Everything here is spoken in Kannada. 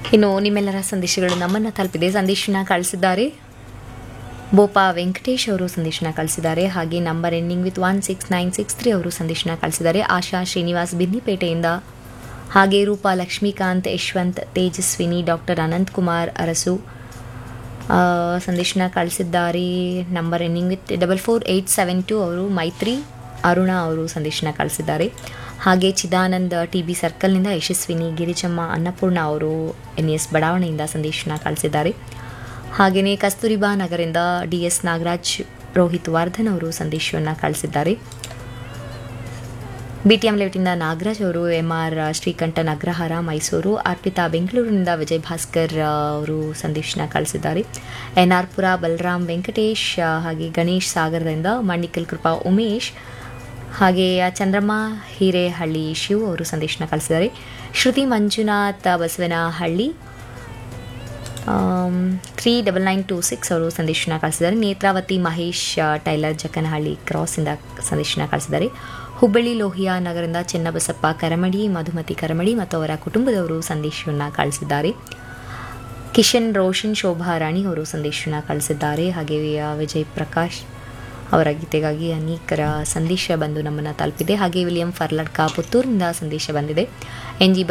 ಇನ್ನು ನಿಮ್ಮೆಲ್ಲರ ಸಂದೇಶಗಳು ನಮ್ಮನ್ನು ತಲುಪಿದೆ ಸಂದೇಶನ ಕಳಿಸಿದ್ದಾರೆ ಬೋಪಾ ವೆಂಕಟೇಶ್ ಅವರು ಸಂದೇಶನ ಕಳಿಸಿದ್ದಾರೆ ಹಾಗೆ number ending with one six nine six three ಅವರು ಸಂದೇಶನ ಕಳಿಸಿದ್ದಾರೆ ಆಶಾ ಶ್ರೀನಿವಾಸ್ ಬಿನ್ನಿಪೇಟೆಯಿಂದ ಹಾಗೆ ರೂಪಾ ಲಕ್ಷ್ಮೀಕಾಂತ್ ಯಶವಂತ್ ತೇಜಸ್ವಿನಿ ಡಾಕ್ಟರ್ ಅನಂತ್ ಕುಮಾರ್ ಅರಸು ಆ, ಸಂದೇಶನ ಕಳಿಸಿದ್ದಾರೆ number ending with double four eight seven two ಅವರು ಮೈತ್ರಿ ಅರುಣ ಅವರು ಸಂದೇಶನ ಕಳಿಸಿದ್ದಾರೆ ಹಾಗೆ ಚಿದಾನಂದ್ ಟಿ ಬಿ ಸರ್ಕಲ್ನಿಂದ ಯಶಸ್ವಿನಿ ಗಿರಿಜಮ್ಮ ಅನ್ನಪೂರ್ಣ ಅವರು ಎನ್ ಎಸ್ ಬಡಾವಣೆಯಿಂದ ಸಂದೇಶನ ಕಳಿಸಿದ್ದಾರೆ ಹಾಗೆಯೇ ಕಸ್ತೂರಿಬಾ ನಗರಿಂದ ಡಿ ಎಸ್ ನಾಗರಾಜ್ ರೋಹಿತ್ ವರ್ಧನ್ ಅವರು ಸಂದೇಶವನ್ನು ಕಳಿಸಿದ್ದಾರೆ ಬಿ ಟಿ ಎಂ ಲೇಔಟಿಂದ ನಾಗರಾಜ್ ಅವರು ಎಂ ಆರ್ ಶ್ರೀಕಂಠನ್ ಅಗ್ರಹಾರ ಮೈಸೂರು ಅರ್ಪಿತಾ ಬೆಂಗಳೂರಿನಿಂದ ವಿಜಯ್ ಭಾಸ್ಕರ್ ಆ, ಅವರು ಸಂದೇಶನ ಕಳಿಸಿದ್ದಾರೆ ಎನ್ ಆರ್ ಪುರ ಬಲರಾಮ್ ವೆಂಕಟೇಶ್ ಆ, ಹಾಗೆ ಗಣೇಶ್ ಸಾಗರದಿಂದ ಮಂಡಿಕಲ್ ಕೃಪಾ ಉಮೇಶ್ ಹಾಗೆ ಆ, ಚಂದ್ರಮ್ಮ ಹಿರೇಹಳ್ಳಿ ಶಿವ್ ಅವರು ಸಂದೇಶನ ಕಳಿಸಿದ್ದಾರೆ Shruti Manjunath Basavanahalli three double nine two six ಅವರು ಸಂದೇಶನ ಕಳಿಸಿದ್ದಾರೆ ನೇತ್ರಾವತಿ ಮಹೇಶ್ ಆ, ಟೈಲರ್ ಜಕ್ಕನಹಳ್ಳಿ ಕ್ರಾಸಿಂದ ಸಂದೇಶನ ಕಳಿಸಿದ್ದಾರೆ ಹುಬ್ಬಳ್ಳಿ ಲೋಹಿಯಾ ನಗರದಿಂದ ಚೆನ್ನಬಸಪ್ಪ ಕರಮಡಿ ಮಧುಮತಿ ಕರಮಡಿ ಮತ್ತು ಅವರ ಕುಟುಂಬದವರು ಸಂದೇಶವನ್ನು ಕಳಿಸಿದ್ದಾರೆ ಕಿಶನ್ ರೋಷನ್ ಶೋಭಾ ರಾಣಿ ಅವರು ಸಂದೇಶವನ್ನು ಕಳಿಸಿದ್ದಾರೆ ಹಾಗೆ ಆ, ವಿಜಯ್ ಪ್ರಕಾಶ್ ಅವರ ಗೀತೆಗಾಗಿ ಅನೇಕರ ಸಂದೇಶ ಬಂದು ನಮ್ಮನ್ನು ತಲುಪಿದೆ ಹಾಗೆ ವಿಲಿಯಂ ಫರ್ಲಡ್ಕ ಪುತ್ತೂರಿನಿಂದ ಸಂದೇಶ ಬಂದಿದೆ ಎನ್ ಜಿ